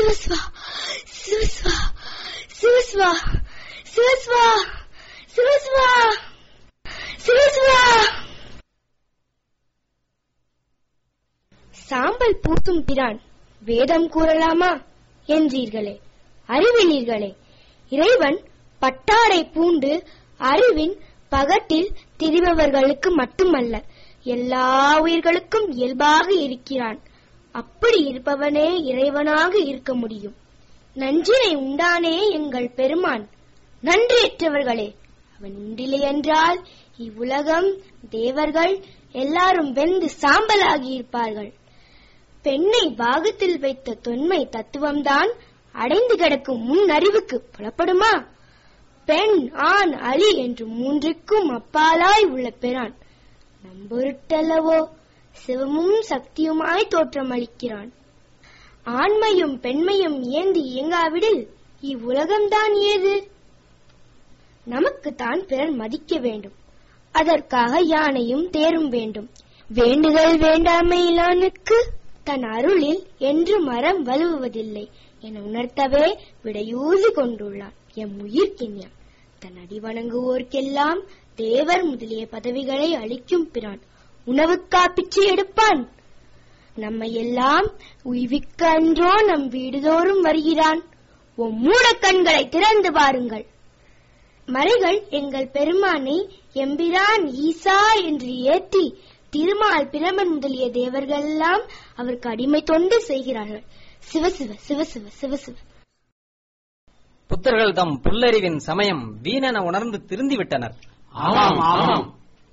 சிவஸ்வா சிவஸ்வா சிவஸ்வா சிவஸ்வா சிவஸ்வா சிவஸ்வா சாம்பல் பூசும் பிரான் வேதம் கூறலாமா என்றீர்களே அறிவிலீர்களே இறைவன் பட்டாடை பூண்டு அறிவின் பகட்டில் திரிபவர்களுக்கு மட்டுமல்ல எல்லா உயிர்களுக்கும் இயல்பாக இருக்கிறான் அப்படி இருப்பவனே இறைவனாக இருக்க முடியும் நஞ்சினை உண்டானே எங்கள் பெருமான் நன்றியற்றவர்களே அவன் உண்டில்லை என்றால் இவ்வுலகம் தேவர்கள் எல்லாரும் வெந்து சாம்பலாகி இருப்பார்கள் பெண்ணை பாகத்தில் வைத்த தொன்மை தத்துவம்தான் அடைந்து கிடக்கும் முன் அறிவுக்கு புலப்படுமா பெண் ஆண் அலி என்று மூன்றுக்கும் அப்பாலாய் உள்ள பெறான் நம்பொருட்டல்லவோ சிவமும் சக்தியுமாய் தோற்றமளிக்கிறான் ஆண்மையும் பெண்மையும் ஏந்தி இயங்காவிடில் இவ்வுலகம்தான் ஏது நமக்குத்தான் பிறர் மதிக்க வேண்டும் அதற்காக யானையும் தேரும் வேண்டும் வேண்டுதல் வேண்டாமையிலானுக்கு தன் அருளில் என்று மரம் வலுவுவதில்லை என உணர்த்தவே விடையூசி கொண்டுள்ளான் எம் உயிர்க்கின்யான் தன் அடி வணங்குவோர்க்கெல்லாம் தேவர் முதலிய பதவிகளை அளிக்கும் பிரான் உணவுக்கா பிச்சை எடுப்பான் நம்மை எல்லாம் உய்விக்க அன்றோ நம் வீடுதோறும் வருகிறான் உம் மூடக் கண்களை திறந்து பாருங்கள் மறைகள் எங்கள் பெருமானை எம்பிரான் ஈசா என்று ஏற்றி திருமால் பிரமன் முதலிய தேவர்கள் எல்லாம் அவருக்கு அடிமை தொண்டு செய்கிறார்கள் சிவசிவ சிவசிவ சிவசிவ புத்தர்கள் தம் புல்லறிவின் சமயம் வீணென உணர்ந்து திருந்திவிட்டனர் ஆமாம் ஆமாம்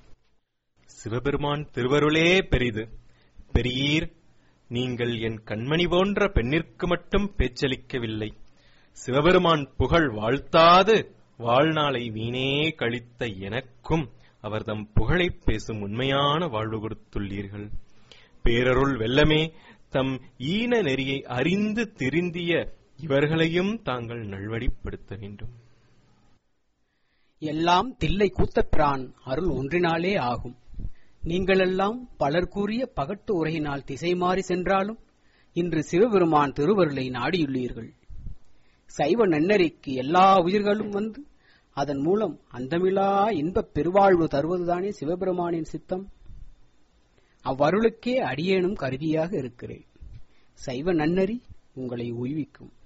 சிவபெருமான் திருவருளே பெரிது பெரியீர் நீங்கள் என் கண்மணி போன்ற பெண்ணிற்கு மட்டும் பேச்சளிக்கவில்லை சிவபெருமான் புகழ் வாழ்த்தாது வாழ்நாளை வீணே கழித்த எனக்கும் அவர்தம் புகழைப் பேசும் உண்மையான வாழ்வு கொடுத்துள்ளீர்கள் பேரருள் வெல்லமே தம் ஈன நெறியை அறிந்து திருந்திய இவர்களையும் தாங்கள் நல்வழிப்படுத்த வேண்டும் எல்லாம் தில்லை கூத்தப்பிரான் அருள் ஒன்றினாலே ஆகும் நீங்களெல்லாம் பலர் கூறிய பகட்டு உரையினால் திசை மாறி சென்றாலும் இன்று சிவபெருமான் திருவருளை நாடியுள்ளீர்கள் சைவ நன்னறிக்கு எல்லா உயிர்களும் வந்து அதன் மூலம் அந்தமிலா இன்பப் பெருவாழ்வு தருவதுதானே சிவபெருமானின் சித்தம் அவ்வருளுக்கே அடியேனும் கருவியாக இருக்கிறேன் சைவ நன்னறி உங்களை உய்விக்கும்